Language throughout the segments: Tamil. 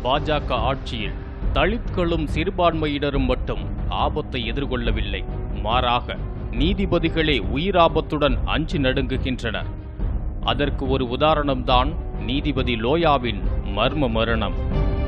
பாஜக ஆட்சியில் தலித்களும் சிறுபான்மையினரும் மட்டும் ஆபத்தை எதிர்கொள்ளவில்லை மாறாக நீதிபதிகளே உயிராபத்துடன் அஞ்சி நடுங்குகின்றனர் அதற்கு ஒரு உதாரணம்தான் நீதிபதி லோயாவின் மர்ம மரணம்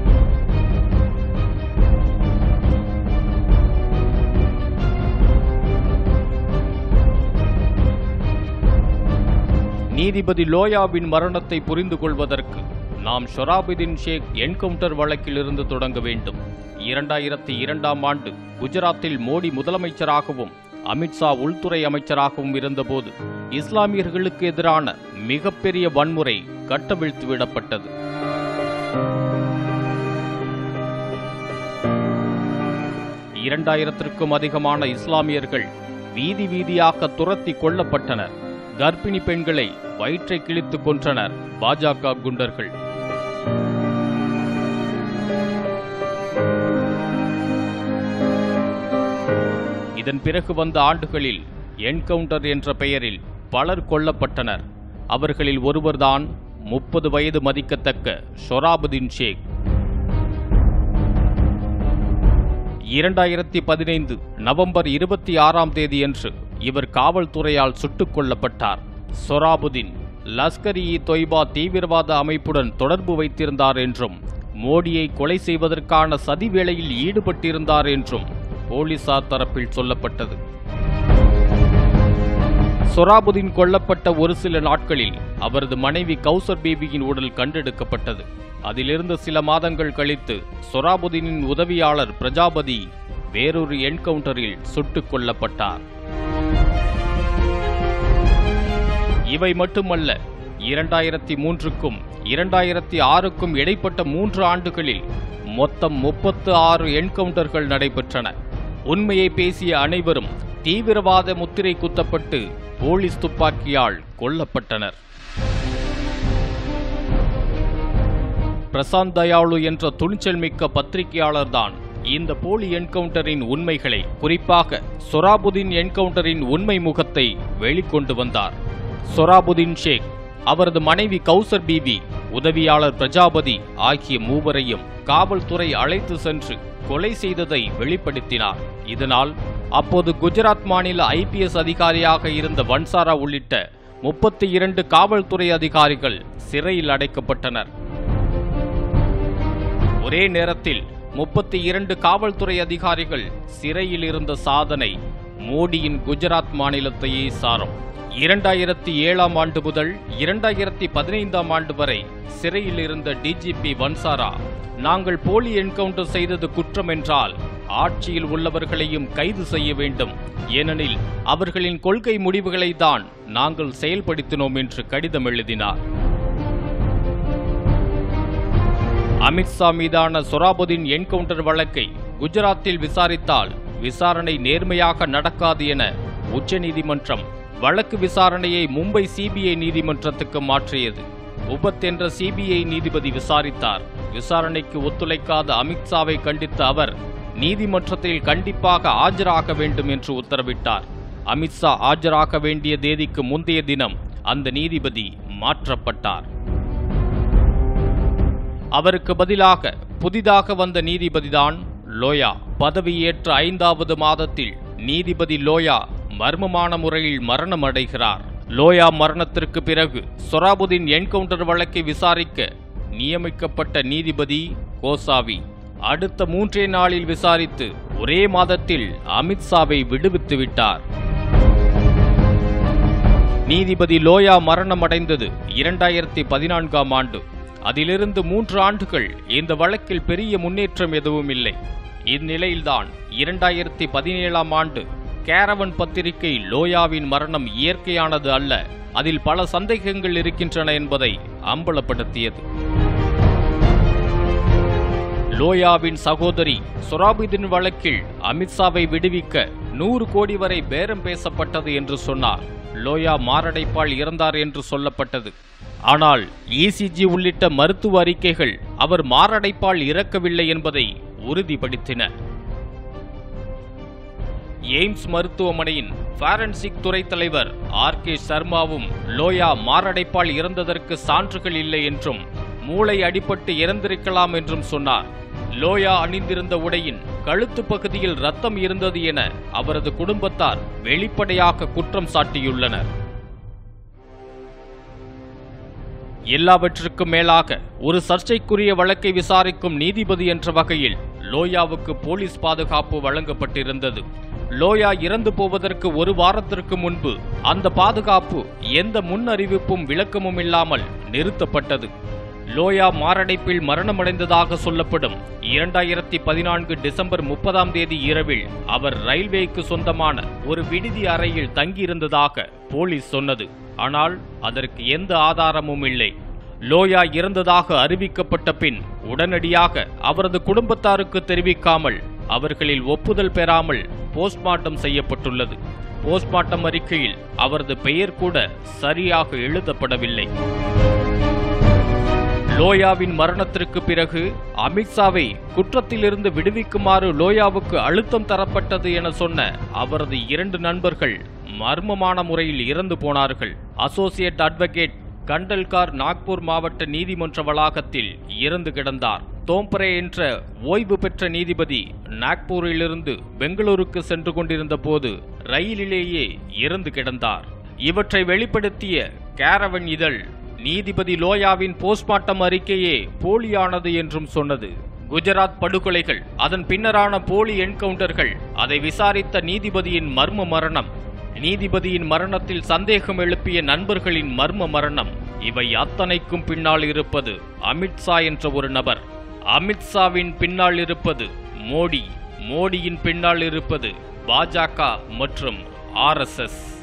நீதிபதி லோயாவின் மரணத்தை புரிந்து கொள்வதற்கு நாம் ஷொராபுதீன் ஷேக் என்கவுண்டர் வழக்கிலிருந்து தொடங்க வேண்டும் இரண்டாயிரத்தி இரண்டாம் ஆண்டு குஜராத்தில் மோடி முதலமைச்சராகவும் அமித்ஷா உள்துறை அமைச்சராகவும் இருந்தபோது இஸ்லாமியர்களுக்கு எதிரான மிகப்பெரிய வன்முறை கட்டவிழ்த்து விடப்பட்டது இரண்டாயிரத்திற்கும் அதிகமான இஸ்லாமியர்கள் வீதி வீதியாக துரத்தி கொல்லப்பட்டனர் கர்ப்பிணி பெண்களை வயிற்றை கிழித்துக் கொன்றனர் பாஜக குண்டர்கள் இதன் பிறகு வந்த ஆண்டுகளில் என்கவுண்டர் என்ற பெயரில் பலர் கொல்லப்பட்டனர் அவர்களில் ஒருவர்தான் முப்பது வயது மதிக்கத்தக்க ஷொராபுதீன் ஷேக் இரண்டாயிரத்தி பதினைந்து நவம்பர் இருபத்தி ஆறாம் தேதியன்று இவர் காவல்துறையால் சுட்டுக் கொல்லப்பட்டார் சொராபுதீன் லஸ்கர் இ தொய்பா தீவிரவாத அமைப்புடன் தொடர்பு வைத்திருந்தார் என்றும் மோடியை கொலை செய்வதற்கான சதி வேளையில் ஈடுபட்டிருந்தார் என்றும் போலீசார் தரப்பில் சொல்லப்பட்டது சொராபுதீன் கொல்லப்பட்ட ஒரு சில நாட்களில் அவரது மனைவி கௌசர் பேபியின் உடல் கண்டெடுக்கப்பட்டது அதிலிருந்து சில மாதங்கள் கழித்து சொராபுதீனின் உதவியாளர் பிரஜாபதி வேறொரு என்கவுண்டரில் சுட்டுக் கொல்லப்பட்டார் இவை மட்டுமல்ல இரண்டாயிரத்தி மூன்றுக்கும் இரண்டாயிரத்தி ஆறுக்கும் இடைப்பட்ட மூன்று ஆண்டுகளில் மொத்தம் முப்பத்து ஆறு என்கவுண்டர்கள் நடைபெற்றன உண்மையை பேசிய அனைவரும் தீவிரவாத முத்திரை குத்தப்பட்டு போலீஸ் துப்பாக்கியால் கொல்லப்பட்டனர் பிரசாந்த் தயாளு என்ற துணிச்சல் மிக்க பத்திரிகையாளர்தான் இந்த போலி என்கவுண்டரின் உண்மைகளை குறிப்பாக சொராபுதீன் என்கவுண்டரின் உண்மை முகத்தை வெளிக்கொண்டு வந்தார் சொராபுதீன் ஷேக் அவரது மனைவி கௌசர் பீவி உதவியாளர் பிரஜாபதி ஆகிய மூவரையும் காவல்துறை அழைத்து சென்று கொலை செய்ததை வெளிப்படுத்தினார் இதனால் அப்போது குஜராத் மாநில ஐபிஎஸ் அதிகாரியாக இருந்த வன்சாரா உள்ளிட்ட முப்பத்தி இரண்டு காவல்துறை அதிகாரிகள் சிறையில் அடைக்கப்பட்டனர் ஒரே நேரத்தில் முப்பத்தி இரண்டு காவல்துறை அதிகாரிகள் சிறையில் இருந்த சாதனை மோடியின் குஜராத் மாநிலத்தையே சாரும் இரண்டாயிரத்தி ஏழாம் ஆண்டு முதல் இரண்டாயிரத்தி பதினைந்தாம் ஆண்டு வரை சிறையில் இருந்த டிஜிபி வன்சாரா நாங்கள் போலி என்கவுண்டர் செய்தது குற்றம் என்றால் ஆட்சியில் உள்ளவர்களையும் கைது செய்ய வேண்டும் ஏனெனில் அவர்களின் கொள்கை முடிவுகளை தான் நாங்கள் செயல்படுத்தினோம் என்று கடிதம் எழுதினார் அமித்ஷா மீதான சொராபுதீன் என்கவுண்டர் வழக்கை குஜராத்தில் விசாரித்தால் விசாரணை நேர்மையாக நடக்காது என உச்சநீதிமன்றம் வழக்கு விசாரணையை மும்பை சிபிஐ நீதிமன்றத்துக்கு மாற்றியது உபத் என்ற சிபிஐ நீதிபதி விசாரித்தார் விசாரணைக்கு ஒத்துழைக்காத அமித்ஷாவை கண்டித்த அவர் நீதிமன்றத்தில் கண்டிப்பாக ஆஜராக வேண்டும் என்று உத்தரவிட்டார் அமித்ஷா ஆஜராக வேண்டிய தேதிக்கு முந்தைய தினம் அந்த நீதிபதி மாற்றப்பட்டார் அவருக்கு பதிலாக புதிதாக வந்த நீதிபதிதான் லோயா பதவியேற்ற ஐந்தாவது மாதத்தில் நீதிபதி லோயா மர்மமான முறையில் மரணம் அடைகிறார் லோயா மரணத்திற்கு பிறகு சொராபுதீன் என்கவுண்டர் வழக்கை விசாரிக்க நியமிக்கப்பட்ட நீதிபதி கோசாவி அடுத்த மூன்றே நாளில் விசாரித்து ஒரே மாதத்தில் அமித்ஷாவை விடுவித்து விட்டார் நீதிபதி லோயா மரணமடைந்தது இரண்டாயிரத்தி பதினான்காம் ஆண்டு அதிலிருந்து மூன்று ஆண்டுகள் இந்த வழக்கில் பெரிய முன்னேற்றம் எதுவும் இல்லை இந்நிலையில்தான் இரண்டாயிரத்தி பதினேழாம் ஆண்டு கேரவன் பத்திரிகை லோயாவின் மரணம் இயற்கையானது அல்ல அதில் பல சந்தேகங்கள் இருக்கின்றன என்பதை அம்பலப்படுத்தியது லோயாவின் சகோதரி சொராபுதீன் வழக்கில் அமித்ஷாவை விடுவிக்க நூறு கோடி வரை பேரம் பேசப்பட்டது என்று சொன்னார் லோயா மாரடைப்பால் இறந்தார் என்று சொல்லப்பட்டது ஆனால் இசிஜி உள்ளிட்ட மருத்துவ அறிக்கைகள் அவர் மாரடைப்பால் இறக்கவில்லை என்பதை உறுதிப்படுத்தின எய்ம்ஸ் மருத்துவமனையின் ஃபாரன்சிக் துறை தலைவர் ஆர் கே சர்மாவும் லோயா மாரடைப்பால் இறந்ததற்கு சான்றுகள் இல்லை என்றும் மூளை அடிபட்டு இறந்திருக்கலாம் என்றும் சொன்னார் லோயா அணிந்திருந்த உடையின் கழுத்து பகுதியில் ரத்தம் இருந்தது என அவரது குடும்பத்தார் வெளிப்படையாக குற்றம் சாட்டியுள்ளனர் எல்லாவற்றுக்கும் மேலாக ஒரு சர்ச்சைக்குரிய வழக்கை விசாரிக்கும் நீதிபதி என்ற வகையில் லோயாவுக்கு போலீஸ் பாதுகாப்பு வழங்கப்பட்டிருந்தது லோயா இறந்து போவதற்கு ஒரு வாரத்திற்கு முன்பு அந்த பாதுகாப்பு எந்த முன் அறிவிப்பும் விளக்கமும் இல்லாமல் நிறுத்தப்பட்டது லோயா மாரடைப்பில் மரணமடைந்ததாக சொல்லப்படும் இரண்டாயிரத்தி பதினான்கு டிசம்பர் முப்பதாம் தேதி இரவில் அவர் ரயில்வேக்கு சொந்தமான ஒரு விடுதி அறையில் தங்கியிருந்ததாக போலீஸ் சொன்னது ஆனால் அதற்கு எந்த ஆதாரமும் இல்லை லோயா இறந்ததாக அறிவிக்கப்பட்ட பின் உடனடியாக அவரது குடும்பத்தாருக்கு தெரிவிக்காமல் அவர்களில் ஒப்புதல் பெறாமல் போஸ்ட்மார்ட்டம் செய்யப்பட்டுள்ளது போஸ்ட்மார்ட்டம் அறிக்கையில் அவரது பெயர் கூட சரியாக எழுதப்படவில்லை லோயாவின் மரணத்திற்கு பிறகு அமித்ஷாவை குற்றத்திலிருந்து விடுவிக்குமாறு லோயாவுக்கு அழுத்தம் தரப்பட்டது என சொன்ன அவரது இரண்டு நண்பர்கள் மர்மமான முறையில் இறந்து போனார்கள் அசோசியேட் அட்வொகேட் கண்டல்கார் நாக்பூர் மாவட்ட நீதிமன்ற வளாகத்தில் இறந்து கிடந்தார் தோம்பரே என்ற ஓய்வு பெற்ற நீதிபதி நாக்பூரிலிருந்து பெங்களூருக்கு சென்று கொண்டிருந்த போது ரயிலிலேயே இறந்து கிடந்தார் இவற்றை வெளிப்படுத்திய கேரவன் இதழ் நீதிபதி லோயாவின் போஸ்ட்மார்ட்டம் அறிக்கையே போலியானது என்றும் சொன்னது குஜராத் படுகொலைகள் அதன் பின்னரான போலி என்கவுண்டர்கள் அதை விசாரித்த நீதிபதியின் மர்ம மரணம் நீதிபதியின் மரணத்தில் சந்தேகம் எழுப்பிய நண்பர்களின் மர்ம மரணம் இவை அத்தனைக்கும் பின்னால் இருப்பது அமித்ஷா என்ற ஒரு நபர் அமித்ஷாவின் பின்னால் இருப்பது மோடி மோடியின் பின்னால் இருப்பது பாஜக மற்றும் ஆர்எஸ்எஸ்